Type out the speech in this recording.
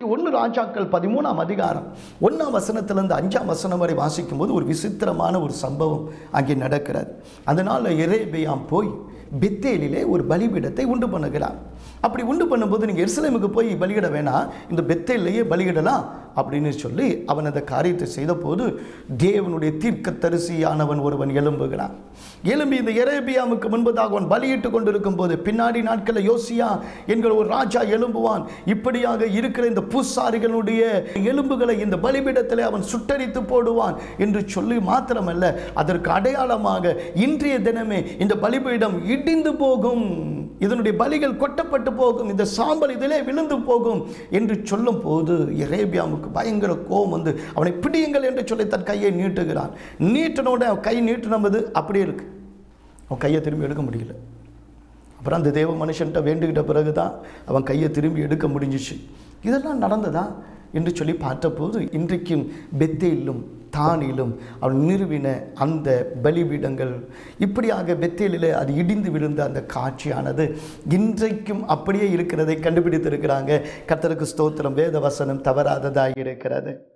ஒன்று ராஜாக்கள் பதிமூணாம் அதிகாரம் ஒன்றாம் வசனத்திலிருந்து அஞ்சாம் வசனம் வரை வாசிக்கும் போது ஒரு விசித்திரமான ஒரு சம்பவம் அங்கே நடக்கிறது அதனால் எரேபியாம் போய் பெத்தேலிலே ஒரு பலிபீடத்தை உண்டு பண்ணுகிறார் அப்படி உண்டு பண்ணும்போது நீங்கள் எருசலேமுக்கு போய் பலியிட வேணாம் இந்த பெத்தேலையே பலியிடலாம் அப்படின்னு சொல்லி அவன் அந்த காரியத்தை செய்தபோது தேவனுடைய தீர்க்க தரிசியானவன் ஒருவன் எழும்புகிறான் எழும்பி இந்த எரேபியாவுக்கு முன்பதாக அவன் பலியிட்டு கொண்டிருக்கும் போது பின்னாடி நாட்களில் யோசியா என்கிற ஒரு ராஜா எழும்புவான் இப்படியாக இருக்கிற இந்த பூசாரிகளுடைய எலும்புகளை இந்த பலிபீடத்தில் அவன் சுட்டரித்து போடுவான் என்று சொல்லி மாத்திரமல்ல அதற்கு அடையாளமாக இன்றைய தினமே இந்த பலிபீடம் இடிந்து போகும் இதனுடைய பலிகள் கொட்டப்பட்டு போகும் இந்த சாம்பல் இதிலே விழுந்து போகும் என்று சொல்லும் போது எரேபியாவுக்கு பயங்கர கோபம் வந்து அவனை பிடியுங்கள் என்று சொல்லி தன் கையை நீட்டுகிறான் நீட்டினோட அவன் கை நீட்டினது அப்படியே இருக்கு அவன் கையை திரும்பி எடுக்க முடியல அப்புறம் அந்த தேவ மனுஷன்ட்ட வேண்டுகிட்ட பிறகு தான் அவன் கையை திரும்பி எடுக்க முடிஞ்சிச்சு இதெல்லாம் நடந்ததா என்று சொல்லி பார்த்தபோது இன்றைக்கும் பெத்தேலும் தானிலும் அவன் நிறுவின அந்த பலிபீடங்கள் இப்படியாக பெத்தேலில் அது இடிந்து விழுந்த அந்த காட்சியானது இன்றைக்கும் அப்படியே இருக்கிறதை கண்டுபிடித்திருக்கிறாங்க கர்த்தருக்கு ஸ்தோத்திரம் வேத வசனம் தவறாததாக இருக்கிறது